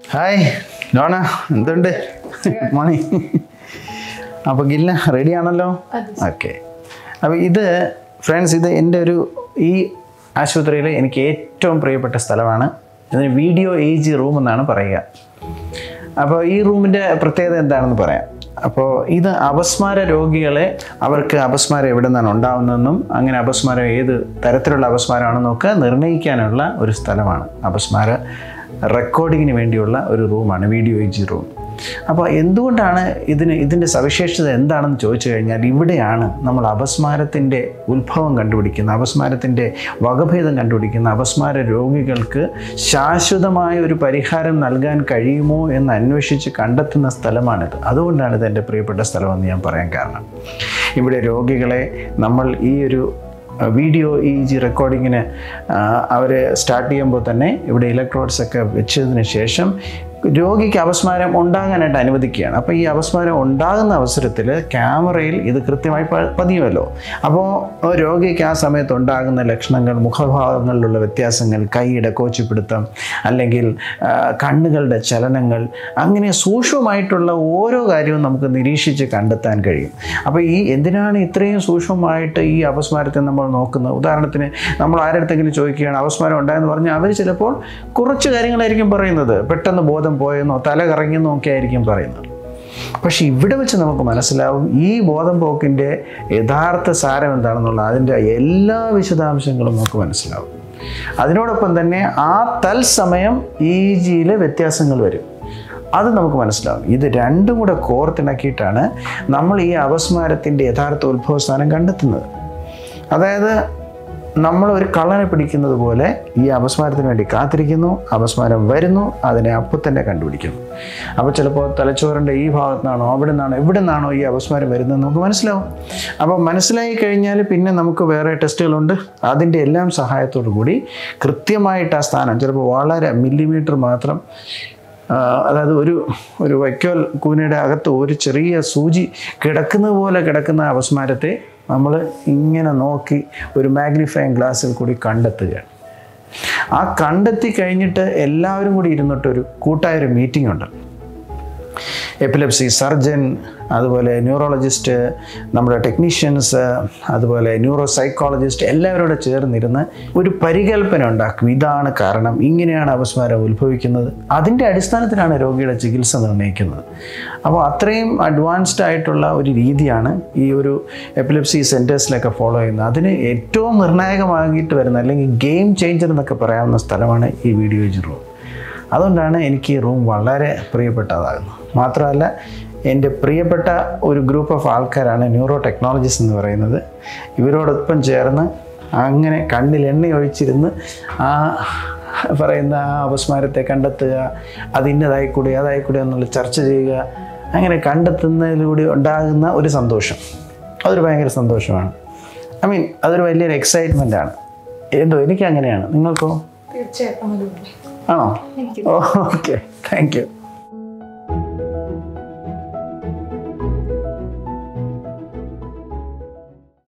hi Donna എന്തുണ്ട് morning അപ്പോൾ ഗില്ല ready ആണല്ലോ ഓക്കെ അപ്പോൾ ഇത് ഫ്രണ്ട്സ് ഇത് എൻ്റെ ഒരു ഈ ആശുപത്രിയിൽ എനിക്ക് ഏറ്റവും പ്രിയപ്പെട്ട സ്ഥലമാണ് ഇതിന് വീഡിയോ ഏജ് റൂം എന്നാണ് പറയുക അപ്പോൾ ഈ റൂമിൻ്റെ പ്രത്യേകത എന്താണെന്ന് പറയാം അപ്പോൾ ഇത് അപസ്മാര രോഗികളെ അവർക്ക് അപസ്മാരം എവിടെ നിന്നാണ് ഉണ്ടാവുന്നതെന്നും അങ്ങനെ അപസ്മാരം ഏത് തരത്തിലുള്ള അപസ്മാരമാണെന്നും ഒക്കെ നിർണ്ണയിക്കാനുള്ള ഒരു സ്ഥലമാണ് അപസ്മാര റെക്കോർഡിങ്ങിന് വേണ്ടിയുള്ള ഒരു റൂമാണ് വീഡിയോ ഏജ് റൂം അപ്പോൾ എന്തുകൊണ്ടാണ് ഇതിന് ഇതിൻ്റെ സവിശേഷത എന്താണെന്ന് ചോദിച്ചു കഴിഞ്ഞാൽ ഇവിടെയാണ് നമ്മൾ അപസ്മാരത്തിൻ്റെ ഉത്ഭവം കണ്ടുപിടിക്കുന്ന അപസ്മാരത്തിൻ്റെ വകഭേദം കണ്ടുപിടിക്കുന്ന അപസ്മാര രോഗികൾക്ക് ശാശ്വതമായ ഒരു പരിഹാരം നൽകാൻ കഴിയുമോ എന്ന് അന്വേഷിച്ച് കണ്ടെത്തുന്ന സ്ഥലമാണിത് അതുകൊണ്ടാണ് ഇത് എൻ്റെ പ്രിയപ്പെട്ട സ്ഥലമെന്ന് ഞാൻ പറയാൻ കാരണം ഇവിടെ രോഗികളെ നമ്മൾ ഈ ഒരു വീഡിയോ ഇ ജി റെക്കോർഡിങ്ങിന് അവർ സ്റ്റാർട്ട് ചെയ്യുമ്പോൾ തന്നെ ഇവിടെ ഇലക്ട്രോഡ്സ് ഒക്കെ വെച്ചതിന് ശേഷം രോഗിക്ക് അപസ്മാരം ഉണ്ടാകാനായിട്ട് അനുവദിക്കുകയാണ് അപ്പോൾ ഈ അപസ്മാരം ഉണ്ടാകുന്ന അവസരത്തിൽ ക്യാമറയിൽ ഇത് കൃത്യമായി പ- പതിയുമല്ലോ അപ്പോൾ രോഗിക്ക് ആ സമയത്ത് ഉണ്ടാകുന്ന ലക്ഷണങ്ങൾ മുഖഭാവങ്ങളിലുള്ള വ്യത്യാസങ്ങൾ കൈയുടെ കോച്ചിപ്പിടുത്തം അല്ലെങ്കിൽ ആ, കണ്ണുകളുടെ ചലനങ്ങൾ അങ്ങനെ സൂക്ഷ്മമായിട്ടുള്ള ഓരോ കാര്യവും നമുക്ക് നിരീക്ഷിച്ച് കണ്ടെത്താൻ കഴിയും അപ്പോൾ ഈ എന്തിനാണ് ഇത്രയും സൂക്ഷ്മമായിട്ട് ഈ അപസ്മാരത്തെ നമ്മൾ നോക്കുന്നത് ഉദാഹരണത്തിന് നമ്മൾ ആരടുത്തെങ്കിലും ചോദിക്കുകയാണ് അപസ്മാരം ഉണ്ടായെന്ന് പറഞ്ഞാൽ അവർ ചിലപ്പോൾ കുറച്ച് കാര്യങ്ങളായിരിക്കും പറയുന്നത് പെട്ടെന്ന് ബോധം പോയെന്നോ തല കറങ്ങിയെന്നോ ഒക്കെ ആയിരിക്കും പറയുന്നത് പക്ഷെ ഇവിടെ വെച്ച് നമുക്ക് മനസ്സിലാവും ഈ ബോധം പോക്കിൻ്റെ യഥാർത്ഥ സാരം എന്താണെന്നുള്ള അതിൻ്റെ എല്ലാ വിശദാംശങ്ങളും നമുക്ക് മനസ്സിലാവും അതിനോടൊപ്പം തന്നെ ആ തത്സമയം ഇ ജിയിലെ വ്യത്യാസങ്ങൾ വരും അത് നമുക്ക് മനസ്സിലാവും ഇത് രണ്ടും കൂടെ കോർത്തിണക്കിയിട്ടാണ് നമ്മൾ ഈ അപസ്മാരത്തിൻ്റെ യഥാർത്ഥ ഉത്ഭവസ്ഥാനം കണ്ടെത്തുന്നത് അതായത് നമ്മൾ ഒരു കള്ളനെ പിടിക്കുന്നത് പോലെ ഈ അപസ്മാരത്തിന് വേണ്ടി കാത്തിരിക്കുന്നു അപസ്മാരം വരുന്നു അതിനെ അപ്പോൾ തന്നെ കണ്ടുപിടിക്കുന്നു അപ്പോൾ ചിലപ്പോൾ തലച്ചോറിൻ്റെ ഈ ഭാഗത്തു നിന്നാണോ അവിടെ നിന്നാണോ എവിടെ നിന്നാണോ ഈ അപസ്മാരം വരുന്നത് നമുക്ക് മനസ്സിലാവും അപ്പോൾ മനസ്സിലായി കഴിഞ്ഞാൽ പിന്നെ നമുക്ക് വേറെ ടെസ്റ്റുകളുണ്ട് അതിൻ്റെ എല്ലാം സഹായത്തോടു കൂടി കൃത്യമായിട്ട് ആ സ്ഥാനം ചിലപ്പോൾ വളരെ മില്ലിമീറ്റർ മാത്രം ആ, അതായത് ഒരു ഒരു വൈക്കോൽ കൂനയുടെ അകത്ത് ഒരു ചെറിയ സൂചി കിടക്കുന്നത് പോലെ കിടക്കുന്ന അപസ്മാരത്തെ നമ്മൾ ഇങ്ങനെ നോക്കി ഒരു മാഗ്നിഫൈങ് ഗ്ലാസ്സിൽ കൂടി കണ്ടെത്തുകയാണ് ആ കണ്ടെത്തി കഴിഞ്ഞിട്ട് എല്ലാവരും കൂടി ഇരുന്നിട്ടൊരു കൂട്ടായൊരു മീറ്റിംഗ് ഉണ്ട് എപ്പിലെപ്സി സർജൻ അതുപോലെ ന്യൂറോളജിസ്റ്റ് നമ്മുടെ ടെക്നീഷ്യൻസ് അതുപോലെ ന്യൂറോ സൈക്കോളജിസ്റ്റ് എല്ലാവരും കൂടെ ചേർന്നിരുന്ന് ഒരു പരികല്പന ഉണ്ടാക്കും ഇതാണ് കാരണം ഇങ്ങനെയാണ് അപസ്മാരം ഉത്ഭവിക്കുന്നത് അതിൻ്റെ അടിസ്ഥാനത്തിലാണ് രോഗിയുടെ ചികിത്സ നിർണ്ണയിക്കുന്നത് അപ്പോൾ അത്രയും അഡ്വാൻസ്ഡ് ആയിട്ടുള്ള ഒരു രീതിയാണ് ഈ ഒരു എപ്പിലെപ്സി സെൻറ്റേഴ്സിലൊക്കെ ഫോളോ ചെയ്യുന്നത് അതിന് ഏറ്റവും നിർണായകമായിട്ട് വരുന്ന അല്ലെങ്കിൽ ഗെയിം ചേഞ്ചർ എന്നൊക്കെ പറയാവുന്ന സ്ഥലമാണ് ഈ വീഡിയോ റൂം അതുകൊണ്ടാണ് എനിക്ക് ഈ റൂം വളരെ പ്രിയപ്പെട്ടതാകുന്നത് മാത്രമല്ല എൻ്റെ പ്രിയപ്പെട്ട ഒരു ഗ്രൂപ്പ് ഓഫ് ആൾക്കാരാണ് ന്യൂറോ ടെക്നോളജിസ് എന്ന് പറയുന്നത് ഇവരോടൊപ്പം ചേർന്ന് അങ്ങനെ കണ്ണിൽ എണ്ണ ഒഴിച്ചിരുന്ന് ആ പറയുന്ന ആ അപസ്മാരത്തെ കണ്ടെത്തുക അത് ഇന്നതായിക്കൂടി അതായിക്കൂടി എന്നുള്ള ചർച്ച ചെയ്യുക അങ്ങനെ കണ്ടെത്തുന്നതിലൂടെ ഉണ്ടാകുന്ന ഒരു സന്തോഷം അതൊരു ഭയങ്കര സന്തോഷമാണ് ഐ മീൻ അതൊരു വലിയൊരു എക്സൈറ്റ്മെൻ്റ് ആണ് എന്തോ എനിക്ക് അങ്ങനെയാണ് നിങ്ങൾക്കോ തീർച്ചയായിട്ടും അതുപോലെ ആണോ ഓക്കെ താങ്ക് യു